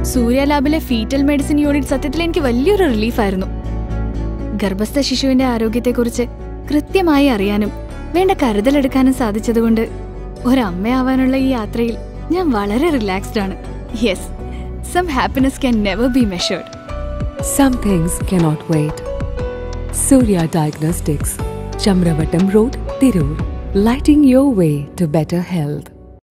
സൂര്യ ലാബിലെ foetal medicine unit സത്യത്തിൽ എനിക്ക് വലിയൊരു റിലീഫായിരുന്നു ഗർഭസ്ഥ ശിശുവിന്റെ ആരോഗ്യത്തെക്കുറിച്ച് കൃത്യമായി അറിയാനും വേണ്ട കരുതലെടുക്കാനും സാധിച്ചതുകൊണ്ട് ഒരമ്മയാവാനുള്ള ഈ യാത്രയിൽ ഞാൻ വളരെ റിലാക്സ്ഡ് ആണ് yes some happiness can never be measured Some things cannot wait. Surya Diagnostics, Chamravatam Road, Tirur. Lighting your way to better health.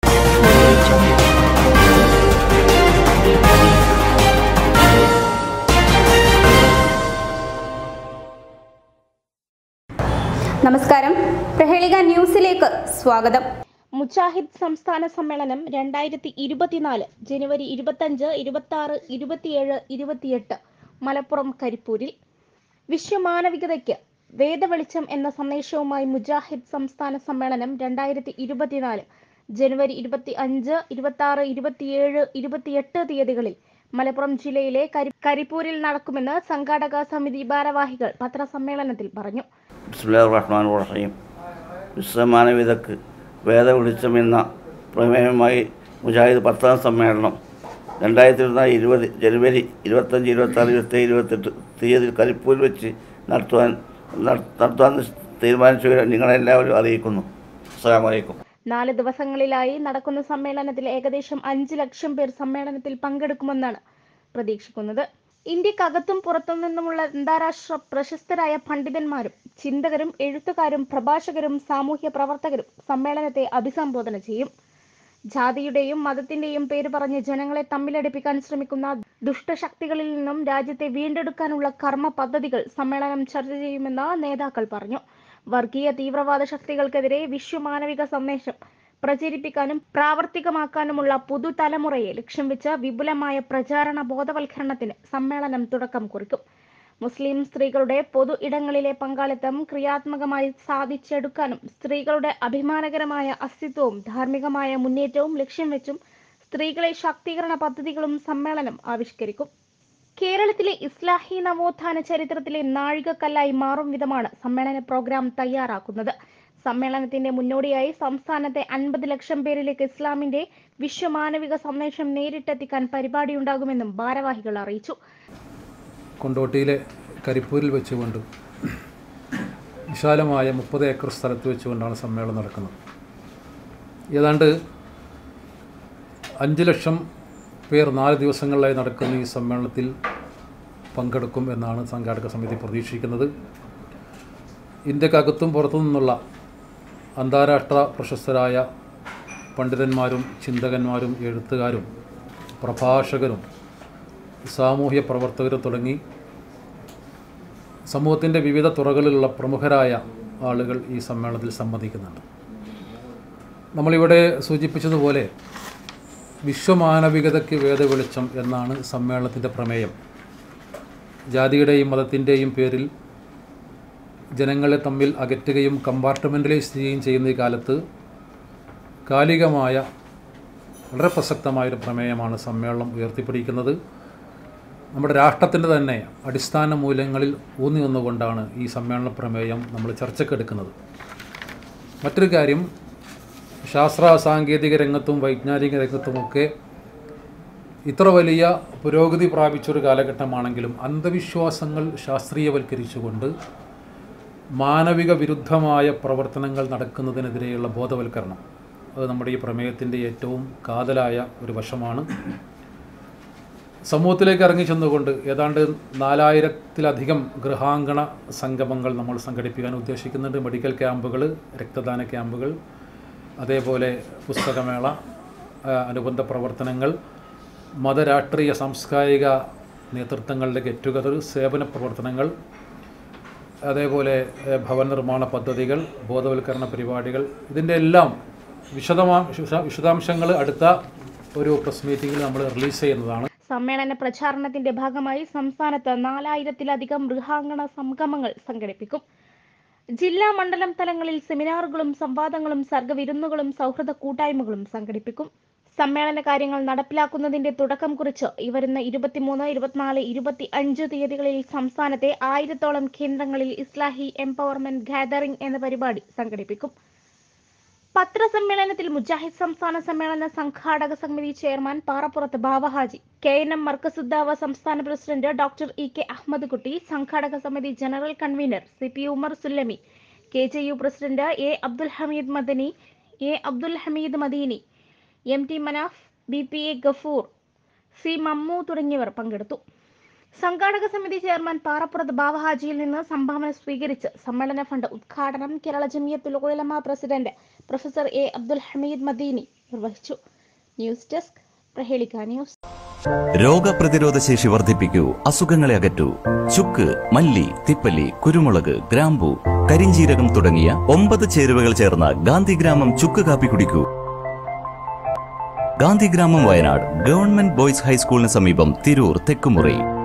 നമസ്കാരം പ്രഹേളിക ന്യൂസിലേക്ക് സ്വാഗതം മുജാഹിദ് സംസ്ഥാന സമ്മേളനം രണ്ടായിരത്തി ഇരുപത്തിനാല് ജനുവരി ഇരുപത്തഞ്ച് ഇരുപത്തി ആറ് ഇരുപത്തിയേഴ് ഇരുപത്തിയെട്ട് മലപ്പുറം കരിപ്പൂരിൽ വിശ്വമാനവികതയ്ക്ക് വേദവെളിച്ചം എന്ന സന്ദേശവുമായി മുജാഹിദ് സംസ്ഥാന സമ്മേളനം രണ്ടായിരത്തി ഇരുപത്തിനാല് ജനുവരി ഇരുപത്തി അഞ്ച് ഇരുപത്തി ആറ് ഇരുപത്തിയേഴ് ഇരുപത്തിയെട്ട് തീയതികളിൽ മലപ്പുറം ജില്ലയിലെ കരി കരിപ്പൂരിൽ നടക്കുമെന്ന് സംഘാടക സമിതി ഭാരവാഹികൾ പത്രസമ്മേളനത്തിൽ പറഞ്ഞു ബിസ്മില്ലാഹിർ റഹ്മാൻ റഹീം വിശ്വമാനവിധക്ക് വേദ വെളിച്ചം എന്ന പ്രമേയമായി മുജാഹിദ് പത്താം സമ്മേളനം രണ്ടായിരത്തി ഇരുപത്തിനാല് ഇരുപത് ജനുവരി ഇരുപത്തഞ്ച് ഇരുപത്താറ് ഇരുപത്തേഴ് ഇരുപത്തെട്ട് തീയതി കരിപ്പൂരിൽ വെച്ച് നടത്തുവാൻ നട- നടത്തുവാൻ തീരുമാനിച്ചു നിങ്ങളെല്ലാവരും അറിയിക്കുന്നു അസ്സാം വലൈക്കും നാല് ദിവസങ്ങളിലായി നടക്കുന്ന സമ്മേളനത്തിൽ ഏകദേശം അഞ്ച് ലക്ഷം പേർ സമ്മേളനത്തിൽ പങ്കെടുക്കുമെന്നാണ് പ്രതീക്ഷിക്കുന്നത് ഇന്ത്യക്കകത്തും പുറത്തും നിന്നുമുള്ള അന്താരാഷ്ട്ര പ്രശസ്തരായ പണ്ഡിതന്മാരും ചിന്തകരും എഴുത്തുകാരും പ്രഭാഷകരും സാമൂഹ്യ പ്രവർത്തകരും സമ്മേളനത്തെ അഭിസംബോധന ചെയ്യും ജാതിയുടെയും മതത്തിന്റെയും പേര് പറഞ്ഞ് ജനങ്ങളെ തമ്മിലടിപ്പിക്കാൻ ശ്രമിക്കുന്ന ദുഷ്ടശക്തികളിൽ നിന്നും രാജ്യത്തെ വീണ്ടെടുക്കാനുള്ള കർമ്മ പദ്ധതികൾ സമ്മേളനം ചർച്ച ചെയ്യുമെന്ന് നേതാക്കൾ പറഞ്ഞു വർഗീയ തീവ്രവാദ ശക്തികൾക്കെതിരെ വിശ്വമാനവിക സന്ദേശം പ്രചരിപ്പിക്കാനും പ്രാവർത്തികമാക്കാനുമുള്ള പുതുതലമുറയെ ലക്ഷ്യം വെച്ച് വിപുലമായ പ്രചാരണ ബോധവൽക്കരണത്തിന് സമ്മേളനം തുടക്കം കുറിക്കും മുസ്ലിം സ്ത്രീകളുടെ പൊതു ഇടങ്ങളിലെ പങ്കാളിത്തം ക്രിയാത്മകമായി സാധിച്ചെടുക്കാനും സ്ത്രീകളുടെ അഭിമാനകരമായ അസ്തിത്വവും ധാർമ്മികമായ മുന്നേറ്റവും ലക്ഷ്യം വെച്ചും സ്ത്രീകളെ ശാക്തീകരണ പദ്ധതികളും സമ്മേളനം ആവിഷ്കരിക്കും കേരളത്തിലെ ഇസ്ലാഹി നവോത്ഥാന ചരിത്രത്തിലെ നാഴികക്കല്ലായി മാറും വിധമാണ് സമ്മേളന പ്രോഗ്രാം തയ്യാറാക്കുന്നത് സമ്മേളനത്തിന്റെ മുന്നോടിയായി സംസ്ഥാനത്തെ അൻപത് ലക്ഷം പേരിലേക്ക് ഇസ്ലാമിന്റെ വിശ്വമാനവിക സന്ദേശം നേരിട്ടെത്തിക്കാൻ പരിപാടിയുണ്ടാകുമെന്നും ഭാരവാഹികൾ അറിയിച്ചു കൊണ്ടോട്ടിയിലെ കരിപ്പൂരിൽ വെച്ചുകൊണ്ട് വിശാലമായ മുപ്പത് ഏക്കർ സ്ഥലത്ത് വെച്ചുകൊണ്ടാണ് സമ്മേളനം നടക്കുന്നത് ഏതാണ്ട് അഞ്ച് ലക്ഷം പേർ നാല് ദിവസങ്ങളിലായി നടക്കുന്ന ഈ സമ്മേളനത്തിൽ പങ്കെടുക്കും എന്നാണ് സംഘാടക സമിതി പ്രതീക്ഷിക്കുന്നത് ഇന്ത്യക്കകത്തും പുറത്തു നിന്നുള്ള അന്താരാഷ്ട്ര പ്രശസ്തരായ പണ്ഡിതന്മാരും ചിന്തകന്മാരും എഴുത്തുകാരും പ്രഭാഷകരും സാമൂഹ്യ പ്രവർത്തകരും തുടങ്ങി സമൂഹത്തിൻ്റെ വിവിധ തുറകളിലുള്ള പ്രമുഖരായ ആളുകൾ ഈ സമ്മേളനത്തിൽ സംബന്ധിക്കുന്നുണ്ട് നമ്മളിവിടെ സൂചിപ്പിച്ചതുപോലെ വിശ്വമാനവികതയ്ക്ക് വേദവെളിച്ചം എന്നാണ് സമ്മേളനത്തിൻ്റെ പ്രമേയം ജാതിയുടെയും മതത്തിൻ്റെയും പേരിൽ ജനങ്ങളെ തമ്മിൽ അകറ്റുകയും കമ്പാർട്ട്മെൻ്റലൈസ് ചെയ്യുകയും ചെയ്യുന്ന ഈ കാലത്ത് കാലികമായ വളരെ പ്രസക്തമായൊരു പ്രമേയമാണ് സമ്മേളനം ഉയർത്തിപ്പിടിക്കുന്നത് നമ്മുടെ രാഷ്ട്രത്തിൻ്റെ തന്നെ അടിസ്ഥാന മൂല്യങ്ങളിൽ ഊന്നി നിന്നുകൊണ്ടാണ് ഈ സമ്മേളന പ്രമേയം നമ്മൾ ചർച്ചക്കെടുക്കുന്നത് മറ്റൊരു കാര്യം ശാസ്ത്ര സാങ്കേതിക രംഗത്തും വൈജ്ഞാനിക രംഗത്തുമൊക്കെ ഇത്ര വലിയ പുരോഗതി പ്രാപിച്ചൊരു കാലഘട്ടമാണെങ്കിലും അന്ധവിശ്വാസങ്ങൾ ശാസ്ത്രീയവൽക്കരിച്ചുകൊണ്ട് മാനവിക വിരുദ്ധമായ പ്രവർത്തനങ്ങൾ നടക്കുന്നതിനെതിരെയുള്ള ബോധവൽക്കരണം അത് നമ്മുടെ ഈ പ്രമേയത്തിൻ്റെ ഏറ്റവും കാതലായ ഒരു വശമാണ് സമൂഹത്തിലേക്ക് ഇറങ്ങി ചെന്നുകൊണ്ട് ഏതാണ്ട് നാലായിരത്തിലധികം ഗൃഹാങ്കണ സംഗമങ്ങൾ നമ്മൾ സംഘടിപ്പിക്കാൻ ഉദ്ദേശിക്കുന്നുണ്ട് മെഡിക്കൽ ക്യാമ്പുകൾ രക്തദാന ക്യാമ്പുകൾ അതേപോലെ പുസ്തകമേള ആ, അനുബന്ധ പ്രവർത്തനങ്ങൾ മതരാഷ്ട്രീയ സാംസ്കാരിക നേതൃത്വങ്ങളുടെ ഗെറ്റ് ടുഗദർ സേവന പ്രവർത്തനങ്ങൾ അതേപോലെ ഏഹ്, ഭവന നിർമ്മാണ പദ്ധതികൾ ബോധവൽക്കരണ പരിപാടികൾ ഇതിൻ്റെ എല്ലാം വിശദമാ വിശ- വിശദാംശങ്ങൾ അടുത്ത ഒരു പ്രസ് മീറ്റിങ്ങിൽ നമ്മൾ റിലീസ് ചെയ്യുന്നതാണ് സമ്മേളന പ്രചാരണത്തിന്റെ ഭാഗമായി സംസ്ഥാനത്ത് നാലായിരത്തിലധികം ഗൃഹാങ്കണ സംഗമങ്ങൾ സംഘടിപ്പിക്കും ജില്ലാ മണ്ഡലം തലങ്ങളിൽ സെമിനാറുകളും സംവാദങ്ങളും സർഗവിരുന്നുകളും സൗഹൃദ കൂട്ടായ്മകളും സംഘടിപ്പിക്കും സമ്മേളന കാര്യങ്ങൾ നടപ്പിലാക്കുന്നതിന്റെ തുടക്കം കുറിച്ച് ഈ വരുന്ന ഇരുപത്തിമൂന്ന് ഇരുപത്തിനാല് ഇരുപത്തി അഞ്ച് തീയതികളിൽ സംസ്ഥാനത്തെ ആയിരത്തോളം കേന്ദ്രങ്ങളിൽ ഇസ്ലാഹി എംപവർമെന്റ് ഗാദറിംഗ് എന്ന പരിപാടി സംഘടിപ്പിക്കും പത്രസമ്മേളനത്തിൽ മുജാഹിദ് സംസ്ഥാന സമ്മേളന സംഘാടക സമിതി chairman Parappurath Bavahaji K N M Markazuddawa സംസ്ഥാന president doctor E K Ahammad Kutty സംഘാടക സമിതി general convener C P Umar Sullami K J U president A Abdul Hameed Madani A Abdul Hameed Madeeni M T Manaf B P A Gafoor C Mammu തുടങ്ങിയവർ പങ്കെടുത്തു സംഘാടക സമിതി ചെയർമാൻ പാറപ്പുറത്ത് ബാവഹാജിയിൽ നിന്ന് സംഭാവന സ്വീകരിച്ച് സമ്മേളന ഫണ്ട് ഉദ്ഘാടനം Kerala Jamiyyathul Ulama president professor A Abdul Hameed Madeeni നിർവഹിച്ചു ന്യൂസ് ഡെസ്ക് പ്രഹേളിക ന്യൂസ് രോഗപ്രതിരോധ ശേഷി വർദ്ധിപ്പിക്കൂ അസുഖങ്ങളെ അകറ്റൂ ചുക്ക് മല്ലി തിപ്പല്ലി കുരുമുളക് ഗ്രാമ്പു കരിഞ്ചീരകം തുടങ്ങിയ ഒമ്പത് ചേരുവകൾ ചേർന്ന ഗാന്ധിഗ്രാമം ചുക്ക് കാപ്പി കുടിക്കൂ ഗാന്ധിഗ്രാമം വയനാട് ഗവൺമെന്റ് ബോയ്സ് ഹൈസ്കൂളിന് സമീപം തിരൂർ തെക്കുമുറി